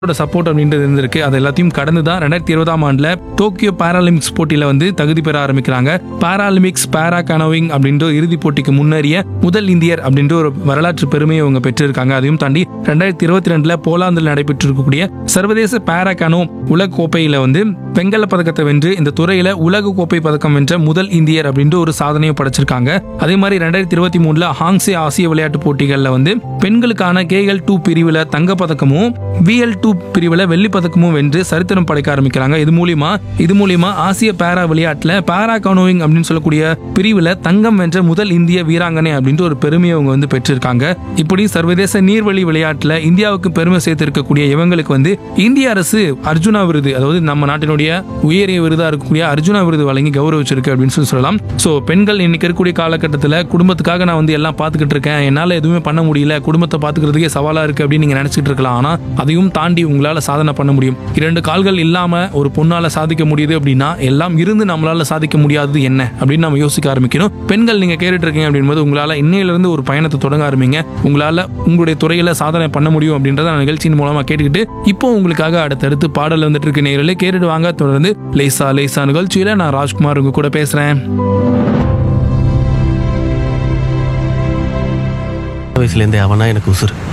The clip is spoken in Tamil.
சப்போர்ட் அப்படின்றது இருந்திருக்கு அது எல்லாத்தையும் கடந்து தான் ரெண்டாயிரத்தி இருபதாம் ஆண்டுல டோக்கியோ பாராலிம்பிக்ஸ் போட்டியில வந்து தகுதி பெற ஆரம்பிக்கிறாங்க பாராலிம்பிக்ஸ் பாரா கனோவிங் அப்படின்ற இறுதிப் போட்டிக்கு முன்னேறிய முதல் இந்தியர் அப்படின்ற ஒரு வரலாற்று பெருமையை அவங்க பெற்றிருக்காங்க அதையும் தாண்டி ரெண்டாயிரத்தி இருபத்தி ரெண்டுல போலாந்தில் நடைபெற்று இருக்கக்கூடிய சர்வதேச பாரா கனோ உலக கோப்பையில வந்து வெங்கல பதக்கத்தை வென்று இந்த துறையில உலக கோப்பை பதக்கம் வென்ற முதல் இந்தியர் அப்படின்ற ஒரு சாதனையை படைச்சிருக்காங்க அதே மாதிரி ரெண்டாயிரத்தி இருபத்தி மூணுல ஹாங்ஸே ஆசிய விளையாட்டு போட்டிகள்ல வந்து பெண்களுக்கான கேஎல் டூ பிரிவுல தங்க பதக்கமும் விஎல் டூ பிரிவுல வெள்ளி பதக்கமும் வென்று சரித்திரம் படைக்க ஆரம்பிக்கிறாங்க இது மூலியமா இது மூலியமா ஆசிய பாரா விளையாட்டுல பாரா கனோவிங் அப்படின்னு சொல்லக்கூடிய பிரிவுல தங்கம் வென்ற முதல் இந்திய வீராங்கனை அப்படின்ற ஒரு பெருமையை அவங்க வந்து பெற்றிருக்காங்க இப்படி சர்வதேச நீர்வழி விளையாட்டுல இந்தியாவுக்கு பெருமை சேர்த்திருக்கக்கூடிய இவங்களுக்கு வந்து இந்திய அரசு அர்ஜுனா விருது அதாவது நம்ம நாட்டினுடைய உயரிய விருதா இருக்கக்கூடிய அர்ஜுனா விருது வழங்கி கௌரவிச்சிருக்கு அப்படின்னு சொல்லி சொல்லலாம் சோ பெண்கள் இன்னைக்கு இருக்கக்கூடிய காலகட்டத்தில் குடும்பத்துக்காக நான் வந்து எல்லாம் பார்த்துக்கிட்டு இருக்கேன் என்னால எதுவுமே பண்ண முடியல குடும்பத்தை பார்த்துக்கிறதுக்கே சவாலா இருக்கு அப்படின்னு நீங்க நினைச்சிட்டு இருக்கலாம் ஆனா அதையும் தாண்டி உங்களால சாதனை பண்ண முடியும் இரண்டு கால்கள் இல்லாம ஒரு பொண்ணால சாதிக்க முடியுது அப்படின்னா எல்லாம் இருந்து நம்மளால சாதிக்க முடியாதது என்ன அப்படின்னு நம்ம யோசிக்க ஆரம்பிக்கணும் பெண்கள் நீங்க கேட்டுட்டு இருக்கீங்க அப்படின்போது உங்களால இன்னையில இருந்து ஒரு பயணத்தை தொடங்க ஆரம்பிங்க உங்களால உங்களுடைய துறையில சாதனை பண்ண முடியும் அப்படின்றத நான் நிகழ்ச்சியின் மூலமா கேட்டுக்கிட்டு இப்போ உங்களுக்காக அடுத்தடுத்து பாடல் வந்துட்டு இருக்கு நேரில் கேட்டுட்டு வாங்க தொடர்ந்து லேசா லேசா நிகழ்ச்சியில நான் ராஜ்குமார் உங்க கூட பேசுறேன் வயசுலேருந்தே அவனா எனக்கு உசுறு